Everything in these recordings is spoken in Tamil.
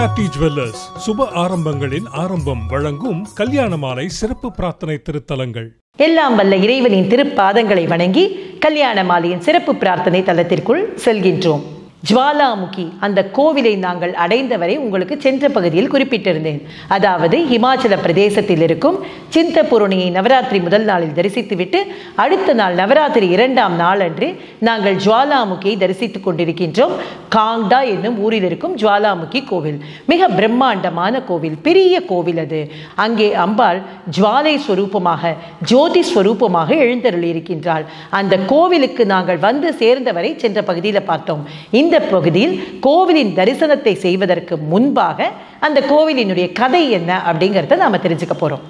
ஜிஆர்டி ஜுவல்லர்ஸ் சுப ஆரம்பங்களின் ஆரம்பம் வழங்கும் கல்யாண மாலை சிறப்பு பிரார்த்தனை திருத்தலங்கள் எல்லாம் வல்ல இறைவனின் திருப்பாதங்களை வணங்கி கல்யாண மாலையின் சிறப்பு பிரார்த்தனை தலத்திற்குள் செல்கின்றோம் ஜுவாலாமுகி அந்த கோவிலை நாங்கள் அடைந்தவரை உங்களுக்கு சென்ற பகுதியில் குறிப்பிட்டிருந்தேன் அதாவது இமாச்சல பிரதேசத்தில் இருக்கும் சிந்தபூரணியை நவராத்திரி முதல் நாளில் தரிசித்துவிட்டு அடுத்த நாள் நவராத்திரி இரண்டாம் நாள் அன்று நாங்கள் ஜுவாலாமுகியை தரிசித்துக் கொண்டிருக்கின்றோம் காங்டா என்னும் ஊரில் இருக்கும் ஜுவாலாமுகி கோவில் மிக பிரம்மாண்டமான கோவில் பெரிய கோவில் அது அங்கே அம்பாள் ஜுவாலை ஸ்வரூபமாக ஜோதி ஸ்வரூபமாக எழுந்தருளி இருக்கின்றாள் அந்த கோவிலுக்கு நாங்கள் வந்து சேர்ந்தவரை சென்ற பகுதியில் பார்த்தோம் இந்த பகுதியில் கோவிலின் தரிசனத்தை செய்வதற்கு முன்பாக அந்த கோவிலினுடைய கதை என்ன அப்படிங்கிறத நாம தெரிஞ்சுக்க போறோம்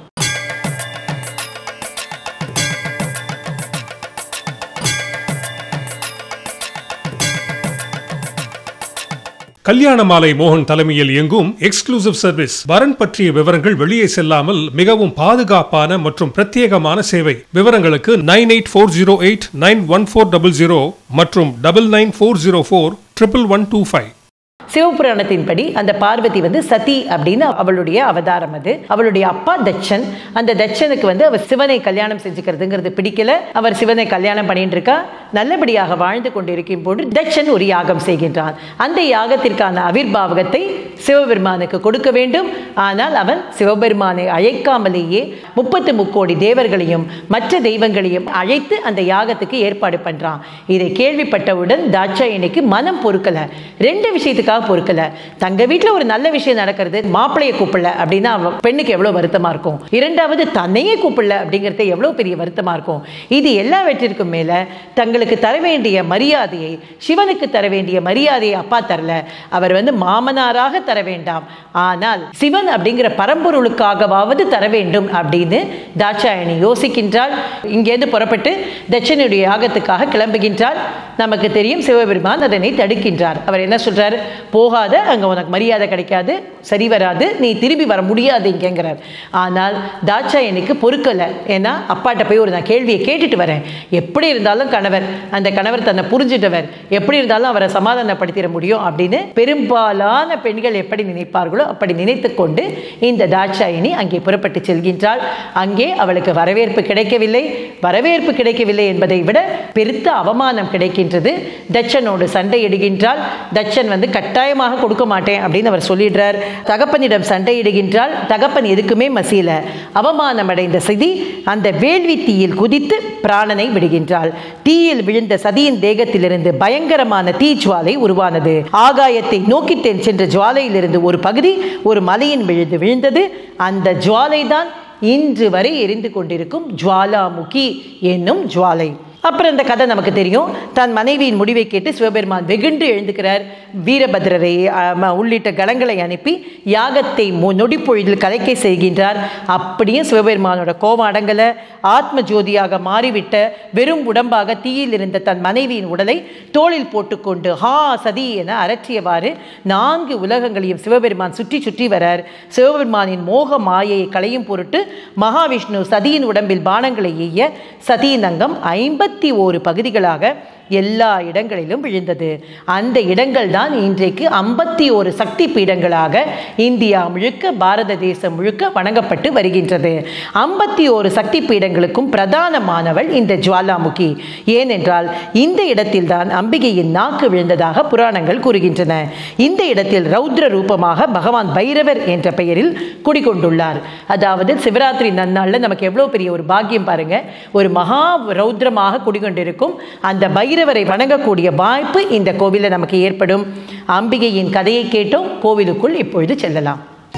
கல்யாண மாலை மோகன் தலைமையில் இயங்கும் எக்ஸ்க்ளூசிவ் சர்வீஸ் வரன் பற்றிய விவரங்கள் வெளியே செல்லாமல் மிகவும் பாதுகாப்பான மற்றும் பிரத்யேகமான சேவை விவரங்களுக்கு nine eight four zero eight nine one four double zero மற்றும் double nine four zero four triple one two five சிவபுராணத்தின்படி அந்த பார்வதி வந்து சதி அப்படின்னு அவளுடைய அவதாரம் அது அவளுடைய அப்பா தட்சன் அந்த தட்சனுக்கு வந்து அவர் சிவனை கல்யாணம் செஞ்சுக்கிறதுங்கிறது பிடிக்கல அவர் சிவனை கல்யாணம் பண்ணிட்டு இருக்கா நல்லபடியாக வாழ்ந்து கொண்டிருக்கும் போது தட்சன் ஒரு யாகம் செய்கின்றான் அந்த யாகத்திற்கான அவிர்வாவகத்தை சிவபெருமானுக்கு கொடுக்க வேண்டும் ஆனால் அவன் சிவபெருமானை அழைக்காமலேயே முப்பத்து முக்கோடி தேவர்களையும் மற்ற தெய்வங்களையும் அழைத்து அந்த யாகத்துக்கு ஏற்பாடு பண்றான் இதை கேள்விப்பட்டவுடன் தாட்சாயணிக்கு மனம் பொறுக்கல ரெண்டு விஷயத்துக்காக பொறுக்கல தங்க வீட்டில் ஒரு நல்ல விஷயம் நடக்கிறது மாப்பிளையை கூப்பிடல அப்படின்னா அவ பெண்ணுக்கு எவ்வளவு வருத்தமா இருக்கும் இரண்டாவது தன்னையே கூப்பிடல அப்படிங்கிறது எவ்வளவு பெரிய வருத்தமா இருக்கும் இது எல்லாவற்றிற்கும் மேல தங்களுக்கு தர வேண்டிய மரியாதையை சிவனுக்கு தர வேண்டிய மரியாதையை அப்பா தரல அவர் வந்து மாமனாராக தர வேண்டாம் ஆனால் சிவன் அப்படிங்கிற பரம்பொருளுக்காகவாவது தர வேண்டும் அப்படின்னு தாட்சாயணி யோசிக்கின்றாள் இங்கேருந்து புறப்பட்டு தட்சனுடைய யாகத்துக்காக கிளம்புகின்றாள் நமக்கு தெரியும் சிவபெருமான் அதனை தடுக்கின்றார் அவர் என்ன சொல்றாரு போகாத அங்க உனக்கு மரியாதை கிடைக்காது சரி வராது நீ திரும்பி வர முடியாது இங்கேங்கிறார் ஆனால் தாட்சாயணிக்கு பொறுக்கல ஏன்னா அப்பாட்ட போய் ஒரு நான் கேள்வியை கேட்டுட்டு வரேன் எப்படி இருந்தாலும் கணவர் அந்த கணவர் தன்னை புரிஞ்சிட்டவர் எப்படி இருந்தாலும் அவரை சமாதானப்படுத்திட முடியும் அப்படின்னு பெரும்பாலான பெண்கள் எப்படி நினைப்பார்களோ அப்படி நினைத்து கொண்டு இந்த தாட்சாயினி அங்கே புறப்பட்டு செல்கின்றாள் அங்கே அவளுக்கு வரவேற்பு கிடைக்கவில்லை வரவேற்பு கிடைக்கவில்லை என்பதை விட பெருத்த அவமானம் கிடைக்கின்றது தட்சனோடு சண்டையிடுகின்றாள் தட்சன் வந்து கட்டாயமாக கொடுக்க மாட்டேன் அப்படின்னு அவர் சொல்லிடுறார் தகப்பனிடம் சண்டையிடுகின்றாள் தகப்பன் எதுக்குமே மசியல அவமானம் அடைந்த சதி அந்த வேள்வி தீயில் குதித்து பிராணனை விடுகின்றாள் தீயில் விழுந்த சதியின் தேகத்திலிருந்து பயங்கரமான தீஜ்வாலை உருவானது ஆகாயத்தை நோக்கி தென் சென்ற ஜுவாலையிலிருந்து ஒரு பகுதி ஒரு மலையின் விழுந்து விழுந்தது அந்த ஜுவாலை தான் இன்று வரை எரிந்து கொண்டிருக்கும் ஜுவாலாமுகி என்னும் ஜுவாலை அப்புறம் இந்த கதை நமக்கு தெரியும் தன் மனைவியின் முடிவை கேட்டு சிவபெருமான் வெகுண்டு எழுந்துக்கிறார் வீரபத்ரரை ஆம, உள்ளிட்ட கணங்களை அனுப்பி யாகத்தை மு- நொடிப்பொழுதில் கலைக்க செய்கின்றார் அப்படியும் சிவபெருமானோட கோபம் அடங்கல ஆத்ம ஜோதியாக மாறிவிட்ட வெறும் உடம்பாக தீயில் இருந்த தன் மனைவியின் உடலை தோளில் போட்டுக்கொண்டு ஹா சதி என அரற்றியவாறு நான்கு உலகங்களையும் சிவபெருமான் சுற்றி சுற்றி வரார் சிவபெருமானின் மோக மாயையை களையும் பொருட்டு மகாவிஷ்ணு சதியின் உடம்பில் பானங்களை எய்ய சதியின் அங்கம் ஐம்பத்தி ஓரு பகுதிகளாக எல்லா இடங்களிலும் விழுந்தது அந்த இடங்கள் தான் இன்றைக்கு ஐம்பத்தி ஒரு சக்தி பீடங்களாக இந்தியா முழுக்க பாரத தேசம் முழுக்க வணங்கப்பட்டு வருகின்றது ஐம்பத்தி ஒரு சக்தி பீடங்களுக்கும் பிரதானமானவள் இந்த ஜுவாலாமுகி ஏனென்றால் இந்த இடத்தில்தான் அம்பிகையின் நாக்கு விழுந்ததாக புராணங்கள் கூறுகின்றன இந்த இடத்தில் ரௌத்ர ரூபமாக பகவான் பைரவர் என்ற பெயரில் குடிகொண்டுள்ளார் அதாவது சிவராத்திரி நன்னாளில் நமக்கு எவ்வளோ பெரிய ஒரு பாக்கியம் பாருங்க ஒரு மகா ரௌத்ரமாக குடிகொண்டிருக்கும் அந்த பைரவரை வணங்கக்கூடிய வாய்ப்பு இந்த கோவிலில் நமக்கு ஏற்படும் அம்பிகையின் கதையை கேட்டோம் கோவிலுக்குள் இப்பொழுது செல்லலாம்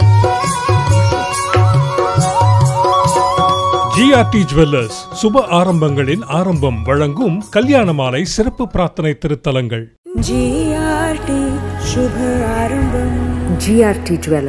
ஜிஆர்டி ஜுவல்லர்ஸ் சுப ஆரம்பங்களின் ஆரம்பம் வழங்கும் கல்யாண மாலை சிறப்பு பிரார்த்தனை திருத்தலங்கள் GRT शुभ आरम्भम् GRT Dwellers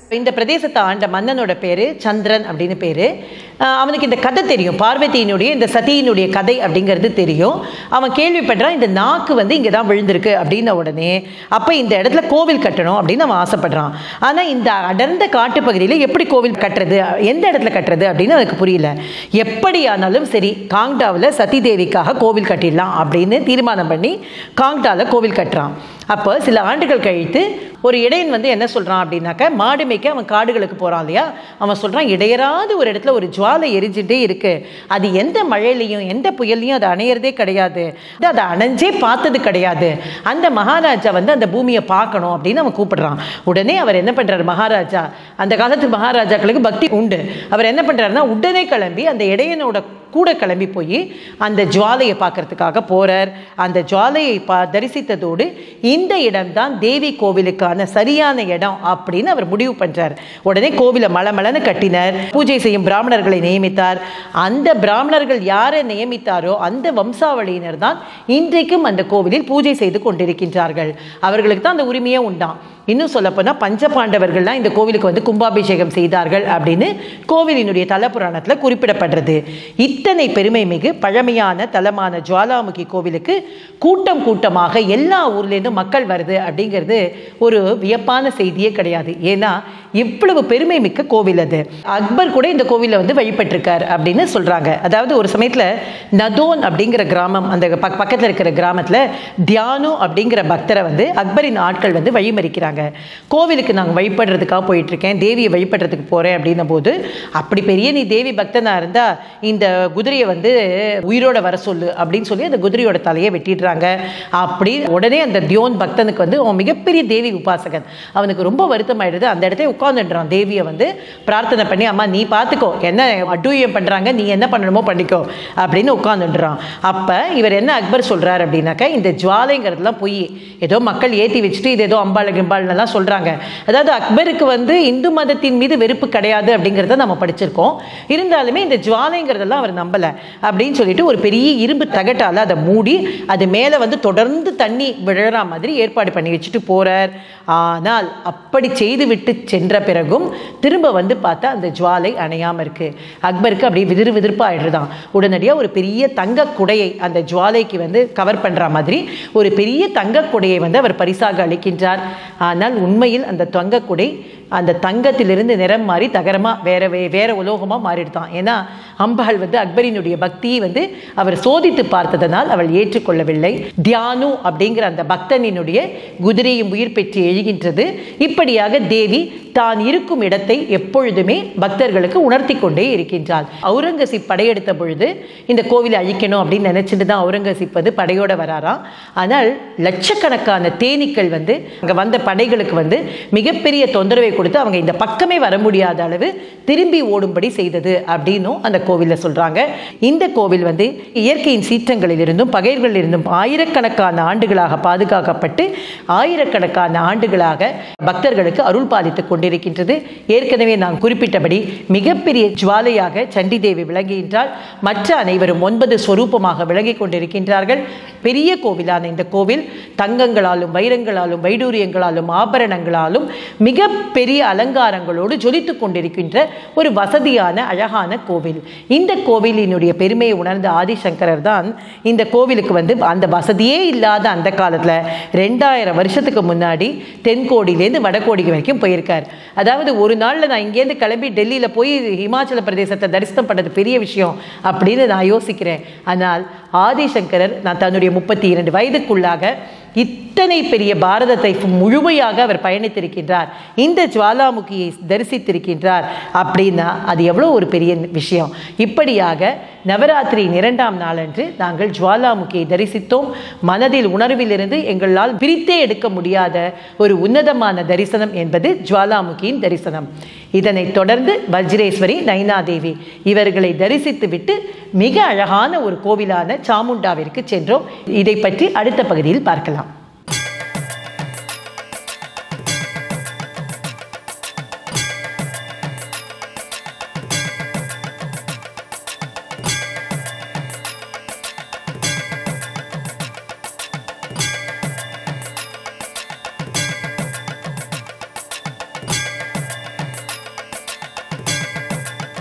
இந்த பிரதேசத்தை ஆண்ட மன்னனோட பேரு சந்திரன் அப்படின்னு பேரு அஹ் அவனுக்கு இந்த கதை தெரியும் பார்வதியினுடைய இந்த சதியினுடைய கதை அப்படிங்கிறது தெரியும் அவன் கேள்விப்படுறான் இந்த நாக்கு வந்து இங்கே தான் விழுந்திருக்கு அப்படின்ன உடனே அப்போ இந்த இடத்துல கோவில் கட்டணும் அப்படின்னு அவன் ஆசைப்படுறான் ஆனால் இந்த அடர்ந்த காட்டுப்பகுதியில் எப்படி கோவில் கட்டுறது எந்த இடத்துல கட்டுறது அப்படின்னு அவனுக்கு புரியல எப்படி ஆனாலும் சரி காங்டாவில் சதி தேவிக்காக கோவில் கட்டிடலாம் அப்படின்னு தீர்மானம் பண்ணி காங்டாவில் கோவில் கட்டுறான் அப்போ சில ஆண்டுகள் கழித்து ஒரு இடையன் வந்து என்ன சொல்கிறான் அப்படின்னாக்க மாடு மேய்க்க அவன் காடுகளுக்கு போகிறான் இல்லையா அவன் சொல்கிறான் இடையராது ஒரு இடத்துல ஒரு ஜுவாலை எரிஞ்சுட்டே இருக்கு அது எந்த மழையிலையும் எந்த புயல்லையும் அது அணையிறதே கிடையாது அது அதை அணைஞ்சே பார்த்தது கிடையாது அந்த மகாராஜா வந்து அந்த பூமியை பார்க்கணும் அப்படின்னு அவன் கூப்பிடுறான் உடனே அவர் என்ன பண்ணுறாரு மகாராஜா அந்த காலத்து மகாராஜாக்களுக்கு பக்தி உண்டு அவர் என்ன பண்ணுறாருன்னா உடனே கிளம்பி அந்த இடையனோட கூட கிளம்பி போய் அந்த ஜுவாலையை பார்க்கறதுக்காக போறார் அந்த ஜுவாலையை பா தரிசித்ததோடு இந்த இடம்தான் தேவி கோவிலுக்கான சரியான இடம் அப்படின்னு அவர் முடிவு பண்றார் உடனே கோவிலை மலமலன்னு கட்டினார் பூஜை செய்யும் பிராமணர்களை நியமித்தார் அந்த பிராமணர்கள் யாரை நியமித்தாரோ அந்த வம்சாவளியினர் தான் இன்றைக்கும் அந்த கோவிலில் பூஜை செய்து கொண்டிருக்கின்றார்கள் அவர்களுக்கு தான் அந்த உரிமையே உண்டாம் இன்னும் சொல்லப்போனால் பஞ்ச பாண்டவர்கள்லாம் இந்த கோவிலுக்கு வந்து கும்பாபிஷேகம் செய்தார்கள் அப்படின்னு கோவிலினுடைய தலப்புராணத்தில் குறிப்பிடப்படுறது இத்தனை பெருமை மிகு பழமையான தலமான ஜுவாலாமுகி கோவிலுக்கு கூட்டம் கூட்டமாக எல்லா ஊர்லேருந்தும் மக்கள் வருது அப்படிங்கிறது ஒரு வியப்பான செய்தியே கிடையாது ஏன்னா இவ்வளவு பெருமை மிக்க கோவில் அது அக்பர் கூட இந்த கோவிலில் வந்து வழிபட்டிருக்கார் அப்படின்னு சொல்றாங்க அதாவது ஒரு சமயத்தில் நதோன் அப்படிங்கிற கிராமம் அந்த பக் பக்கத்தில் இருக்கிற கிராமத்தில் தியானு அப்படிங்கிற பக்தரை வந்து அக்பரின் ஆட்கள் வந்து வழிமறிக்கிறாங்க கோவிலுக்கு நாங்கள் வழிபடுறதுக்காக போயிட்டு இருக்கேன் தேவியை வழிபடுறதுக்கு போறேன் அப்படின்ன போது அப்படி பெரிய நீ தேவி பக்தனா இருந்தா இந்த குதிரையை வந்து உயிரோட வர சொல்லு அப்படின்னு சொல்லி அந்த குதிரையோட தலையை வெட்டிடுறாங்க அப்படி உடனே அந்த தியோன் பக்தனுக்கு வந்து அவன் மிகப்பெரிய தேவி உபாசகன் அவனுக்கு ரொம்ப வருத்தம் ஆயிடுது அந்த இடத்துல உட்காந்துடுறான் தேவியை வந்து பிரார்த்தனை பண்ணி அம்மா நீ பார்த்துக்கோ என்ன அட்டூழியம் பண்றாங்க நீ என்ன பண்ணணுமோ பண்ணிக்கோ அப்படின்னு உட்காந்துடுறான் அப்ப இவர் என்ன அக்பர் சொல்றாரு அப்படின்னாக்கா இந்த ஜுவாலைங்கிறதுலாம் பொய் ஏதோ மக்கள் ஏற்றி வச்சுட்டு இது ஏதோ அம்பாள் கிம்பாள்னெல்லாம் சொல்றாங்க அதாவது அக்பருக்கு வந்து இந்து மதத்தின் மீது வெறுப்பு கிடையாது அப்படிங்கிறத நம்ம படிச்சிருக்கோம் இருந்தாலுமே இந்த ஜுவாலைங்கிறதெல்லாம் அவர் நம்பலை அப்படின்னு சொல்லிட்டு ஒரு பெரிய இரும்பு தகட்டால அதை மூடி அது மேலே வந்து தொடர்ந்து தண்ணி விழற மாதிரி ஏற்பாடு பண்ணி வச்சுட்டு போறார் ஆனால் அப்படி செய்து விட்டு சென்ற பிறகும் திரும்ப வந்து பார்த்தா அந்த ஜுவாலை அணையாம இருக்கு அக்பருக்கு அப்படியே விதிர் விதிர்ப்பாயிடுதான் உடனடியாக ஒரு பெரிய தங்க குடையை அந்த ஜுவாலைக்கு வந்து கவர் பண்ற மாதிரி ஒரு பெரிய தங்க குடையை வந்து அவர் பரிசாக அளிக்கின்றார் ஆனால் உண்மையில் அந்த தங்க குடை அந்த தங்கத்திலிருந்து நிறம் மாறி தகரமா வேற வே- வேற உலோகமா மாறிடுதான் ஏன்னா அம்பாள் வந்து அக்பரினுடைய பக்தியை வந்து அவர் சோதித்து பார்த்ததனால் அவள் ஏற்றுக்கொள்ளவில்லை தியானு அப்படிங்கிற அந்த பக்தனினுடைய குதிரையும் உயிர் பெற்று எழுகின்றது இப்படியாக தேவி தான் இருக்கும் இடத்தை எப்பொழுதுமே பக்தர்களுக்கு உணர்த்தி கொண்டே இருக்கின்றாள் அவுரங்கசீப் படையெடுத்த பொழுது இந்த கோவிலை அழிக்கணும் அப்படின்னு நினைச்சிட்டு தான் அவுரங்கசீப் வந்து படையோட வராராம் ஆனால் லட்சக்கணக்கான தேனீக்கள் வந்து அங்க வந்த படைகளுக்கு வந்து மிகப்பெரிய தொந்தரவை கொடுத்து அவங்க இந்த பக்கமே வர முடியாத அளவு திரும்பி ஓடும்படி செய்தது அப்படின்னும் அந்த கோவிலில் சொல்றாங்க இந்த கோவில் வந்து இயற்கையின் சீற்றங்களிலிருந்தும் பகைகளிலிருந்தும் ஆயிரக்கணக்கான ஆண்டுகளாக பாதுகாக்கப்பட்டு ஆயிரக்கணக்கான ஆண்டுகளாக பக்தர்களுக்கு அருள் பாலித்துக் கொண்டிருக்கின்றது ஏற்கனவே நான் குறிப்பிட்டபடி மிகப்பெரிய ஜுவாலையாக சண்டி தேவி விளங்குகின்றால் மற்ற அனைவரும் ஒன்பது ஸ்வரூபமாக விளங்கிக் கொண்டிருக்கின்றார்கள் பெரிய கோவிலான இந்த கோவில் தங்கங்களாலும் வைரங்களாலும் வைடூரியங்களாலும் ஆபரணங்களாலும் மிக பெரிய அலங்காரங்களோடு ஜொலித்துக் கொண்டிருக்கின்ற ஒரு வசதியான அழகான கோவில் இந்த கோவிலினுடைய பெருமையை உணர்ந்த ஆதிசங்கரர் தான் இந்த கோவிலுக்கு வந்து அந்த வசதியே இல்லாத அந்த காலத்துல ரெண்டாயிரம் வருஷத்துக்கு முன்னாடி தென்கோடியிலேருந்து வடகோடி வரைக்கும் போயிருக்கார் அதாவது ஒரு நாள்ல நான் இங்கேருந்து கிளம்பி டெல்லியில போய் இமாச்சல பிரதேசத்தை தரிசனம் பண்ணது பெரிய விஷயம் அப்படின்னு நான் யோசிக்கிறேன் ஆனால் ஆதிசங்கரர் நான் தன்னுடைய முப்பத்தி இரண்டு வயதுக்குள்ளாக இத்தனை பெரிய பாரதத்தை முழுமையாக அவர் பயணித்திருக்கின்றார் இந்த ஜுவாலாமுகியை தரிசித்திருக்கின்றார் அப்படின்னா அது எவ்வளோ ஒரு பெரிய விஷயம் இப்படியாக நவராத்திரியின் இரண்டாம் நாளன்று நாங்கள் ஜுவாலாமுகியை தரிசித்தோம் மனதில் உணர்விலிருந்து எங்களால் பிரித்தே எடுக்க முடியாத ஒரு உன்னதமான தரிசனம் என்பது ஜுவாலாமுகியின் தரிசனம் இதனைத் தொடர்ந்து வஜ்ரேஸ்வரி நைனாதேவி இவர்களை தரிசித்து விட்டு மிக அழகான ஒரு கோவிலான சாமுண்டாவிற்கு சென்றோம் இதை பற்றி அடுத்த பகுதியில் பார்க்கலாம்